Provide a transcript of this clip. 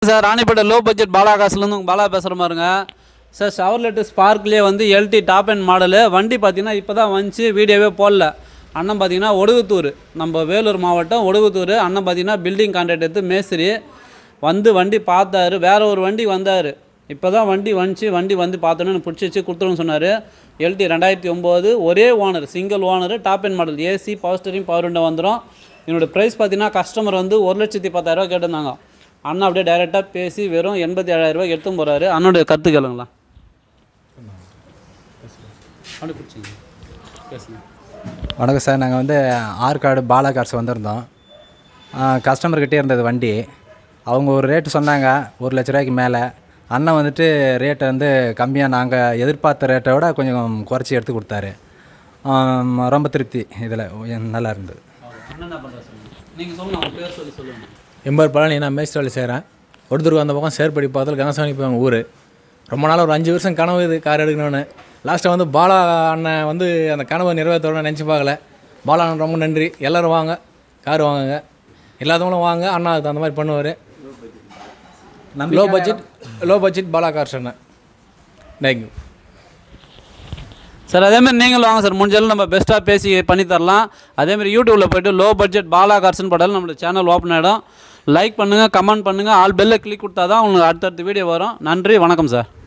sir Ranipet low budget Bala காசுலேருந்து உங்கள் பாலா பேசுகிற மாதிரிங்க சார் ஷவர்லெட்டு ஸ்பார்க்லேயே வந்து எல்டி டாப் அண்ட் மாடலு வண்டி பார்த்தீங்கன்னா இப்போ தான் வந்துச்சு வீடியோவே போடல அண்ணன் பார்த்தீங்கன்னா ஒடுகுத்தூர் நம்ம வேலூர் மாவட்டம் ஒடுகுத்தூர் அண்ணன் பார்த்தீங்கன்னா பில்டிங் கான்ட்ராக்ட் எடுத்து மேஸ்திரி வந்து வண்டி பார்த்தாரு வேற ஒரு வண்டி வந்தார் இப்போ தான் வண்டி வந்துச்சு வண்டி வந்து பார்த்தோன்னு எனக்கு பிடிச்சிச்சு கொடுத்துருன்னு சொன்னார் எல்டி ரெண்டாயிரத்தி ஒம்பது ஒரே owner single owner top and model AC power steering power window வந்துடும் என்னோட ப்ரைஸ் பார்த்தீங்கன்னா கஸ்டமர் வந்து ஒரு லட்சத்தி பத்தாயிரரூவா கேட்டிருந்தாங்க அண்ணா அப்படியே டைரெக்டாக பேசி வெறும் எண்பத்தி ஏழாயிரரூவா எடுத்து போகிறாரு அண்ணனுடைய கருத்து கேளுங்களா அப்படி பிடிச்சிங்க பேசுங்க வணக்கம் சார் நாங்கள் வந்து ஆற்காடு பாலா கார்ஸ் வந்திருந்தோம் கஸ்டமர்கிட்டே இருந்தது வண்டி அவங்க ஒரு ரேட்டு சொன்னாங்க ஒரு லட்ச ரூபாய்க்கு மேலே அண்ணன் வந்துட்டு ரேட்டை வந்து கம்மியாக நாங்கள் எதிர்பார்த்த ரேட்டை விட கொஞ்சம் குறைச்சி எடுத்து கொடுத்தாரு ஆம், ரொம்ப திருப்தி இதில் நல்லா இருந்தது அண்ணன் என்ன பண்ணுறா சொல்லுங்கள் நீங்கள் சொல்லுங்கள் அவங்க பேர் சொல்லி சொல்லுங்கள் எம்பர் பழனி நான் மேஸ்திரி வேலை செய்கிறேன் ஒருத்தருக்கு அந்த பக்கம் சேர்ப்படி பக்கத்தில் கனசாமி போய் ஊர் ரொம்ப நாள் ஒரு அஞ்சு வருஷம் கனவு இது கார் எடுக்கணும்னு லாஸ்ட்டாக வந்து பாலா அண்ணன் வந்து அந்த கனவை நிறைவேற்றணும்னு நினச்சி பார்க்கல பாலா அண்ணன் ரொம்ப நன்றி எல்லோரும் வாங்க கார் வாங்குங்க எல்லாத்தவங்களும் வாங்க அண்ணா அதுக்கு அந்த மாதிரி பண்ணுவார் low budget low budget Bala cars அண்ணன் தேங்க்யூ சார் அதேமாதிரி நீங்களும் வாங்க சார் முடிஞ்சாலும் நம்ம பெஸ்ட்டாக பேசி பண்ணி தரலாம் அதேமாதிரி யூடியூப்பில் போய்ட்டு லோ பட்ஜெட் பாலா கார்ஸ்னு போட்டாலும் நம்மளோட சேனல் ஓப்பன் ஆகிடும் லைக் பண்ணுங்கள் கமெண்ட் பண்ணுங்கள் ஆல் பெல்லை கிளிக் கொடுத்தா தான் உங்களுக்கு அடுத்தடுத்த வீடியோ வரும் நன்றி வணக்கம் சார்